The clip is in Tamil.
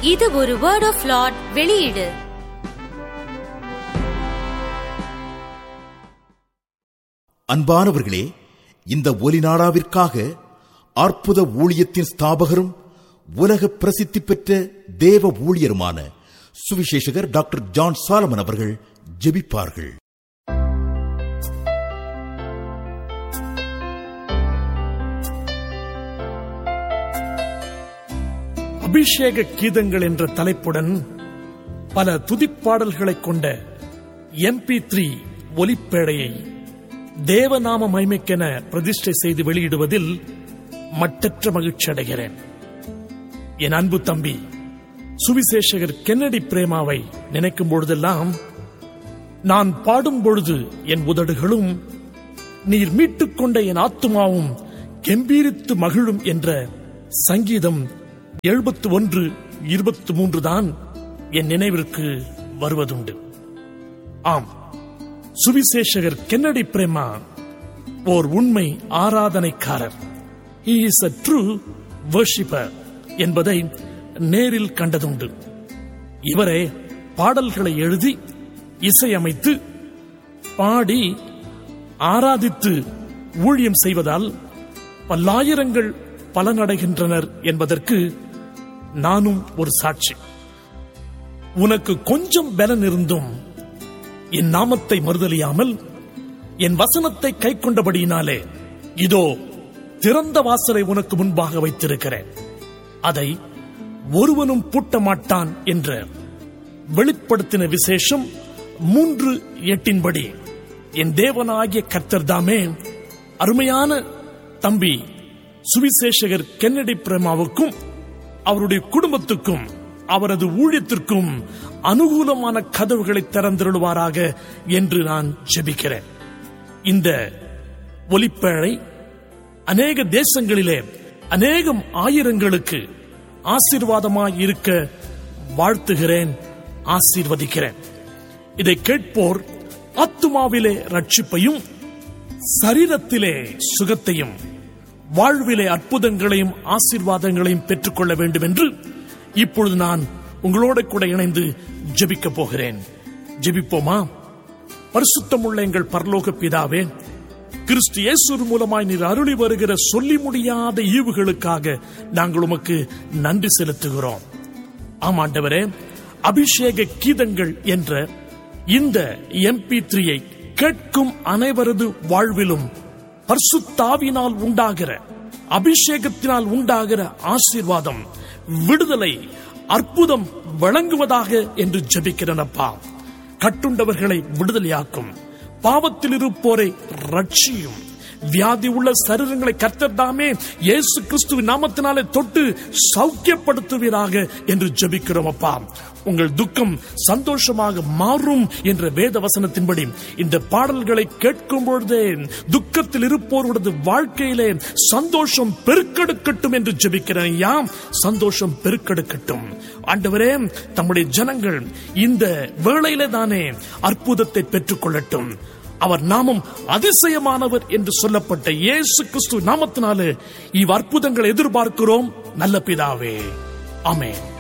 இது ஒரு வேர்ட் ஆஃப் லார்ட் வெளியீடு அன்பானவர்களே இந்த ஒலிநாடாவிற்காக அற்புத ஊழியத்தின் ஸ்தாபகரும் உலக பிரசித்தி பெற்ற தேவ ஊழியருமான சுவிசேஷகர் டாக்டர் ஜான் சாலமன் அவர்கள் ஜெபிப்பார்கள் அபிஷேக கீதங்கள் என்ற தலைப்புடன் பல துதிப்பாடல்களைக் கொண்ட எம்பி த்ரீ ஒலிப்பேடையை தேவநாம மைமைக்கென பிரதிஷ்டை செய்து வெளியிடுவதில் மட்டற்ற மகிழ்ச்சி அடைகிறேன் என் அன்பு தம்பி சுவிசேஷகர் கென்னடி பிரேமாவை நினைக்கும் பொழுதெல்லாம் நான் பாடும் பொழுது என் உதடுகளும் நீர் மீட்டுக் கொண்ட என் ஆத்துமாவும் கெம்பீரித்து மகிழும் என்ற சங்கீதம் எழுபத்து ஒன்று இருபத்து மூன்று தான் என் நினைவிற்கு வருவதுண்டு ஆம் சுவிசேஷகர் கென்னடி பிரேமா ஓர் உண்மை ஆராதனைக்காரர் he is a true worshipper என்பதை நேரில் கண்டதுண்டு இவரே பாடல்களை எழுதி இசையமைத்து பாடி ஆராதித்து ஊழியம் செய்வதால் பல்லாயிரங்கள் பலனடைகின்றனர் என்பதற்கு நானும் ஒரு சாட்சி உனக்கு கொஞ்சம் பலன் இருந்தும் என் நாமத்தை மறுதலியாமல் என் வசனத்தை கை கொண்டபடியினாலே இதோ திறந்த வாசலை உனக்கு முன்பாக வைத்திருக்கிறேன் அதை ஒருவனும் பூட்ட மாட்டான் என்ற வெளிப்படுத்தின விசேஷம் மூன்று எட்டின்படி என் தேவனாகிய கர்த்தர் தாமே அருமையான தம்பி சுவிசேஷகர் கென்னடி பிரேமாவுக்கும் அவருடைய குடும்பத்துக்கும் அவரது ஊழியத்திற்கும் அனுகூலமான கதவுகளை திறந்திருடுவாராக என்று நான் ஜெபிக்கிறேன் இந்த ஒலிப்பேழை அநேக தேசங்களிலே அநேகம் ஆயிரங்களுக்கு ஆசீர்வாதமாய் இருக்க வாழ்த்துகிறேன் ஆசீர்வதிக்கிறேன் இதை கேட்போர் ஆத்துமாவிலே ரட்சிப்பையும் சரீரத்திலே சுகத்தையும் வாழ்விலே அற்புதங்களையும் ஆசீர்வாதங்களையும் பெற்றுக்கொள்ள வேண்டும் என்று இப்பொழுது நான் உங்களோட கூட இணைந்து ஜெபிக்கப் போகிறேன் ஜெபிப்போமா பரிசுத்தமுள்ள எங்கள் பரலோக பிதாவே கிறிஸ்து இயேசு மூலமாய் நீர் அருளி வருகிற சொல்லி முடியாத ஈவுகளுக்காக நாங்கள் உமக்கு நன்றி செலுத்துகிறோம் ஆமாண்டவரே அபிஷேக கீதங்கள் என்ற இந்த எம்பி த்ரீயை கேட்கும் அனைவரது வாழ்விலும் பர்சுத்தாவினால் உண்டாகிற அபிஷேகத்தினால் உண்டாகிற ஆசீர்வாதம் விடுதலை அற்புதம் வழங்குவதாக என்று ஜெபிக்கிறனப்பா கட்டுண்டவர்களை விடுதலையாக்கும் பாவத்தில் இருப்போரை ரட்சியும் வியாதி உள்ள சரீரங்களை கர்த்தர் தாமே இயேசு கிறிஸ்துவின் நாமத்தினாலே தொட்டு சௌக்கியப்படுத்துவீராக என்று ஜெபிக்கிறோம் அப்பா உங்கள் துக்கம் சந்தோஷமாக மாறும் என்ற வேத வசனத்தின்படி இந்த பாடல்களை கேட்கும் பொழுதே துக்கத்தில் இருப்போருடைய வாழ்க்கையிலே சந்தோஷம் பெருக்கெடுக்கட்டும் என்று ஜெபிக்கிறேன் ஐயா சந்தோஷம் பெருக்கெடுக்கட்டும் ஆண்டவரே தம்முடைய ஜனங்கள் இந்த வேளையிலே தானே அற்புதத்தை பெற்றுக் கொள்ளட்டும் அவர் நாமம் அதிசயமானவர் என்று சொல்லப்பட்ட இயேசு கிறிஸ்து நாமத்தினாலே இவ் அற்புதங்களை எதிர்பார்க்கிறோம் நல்ல பிதாவே ஆமென்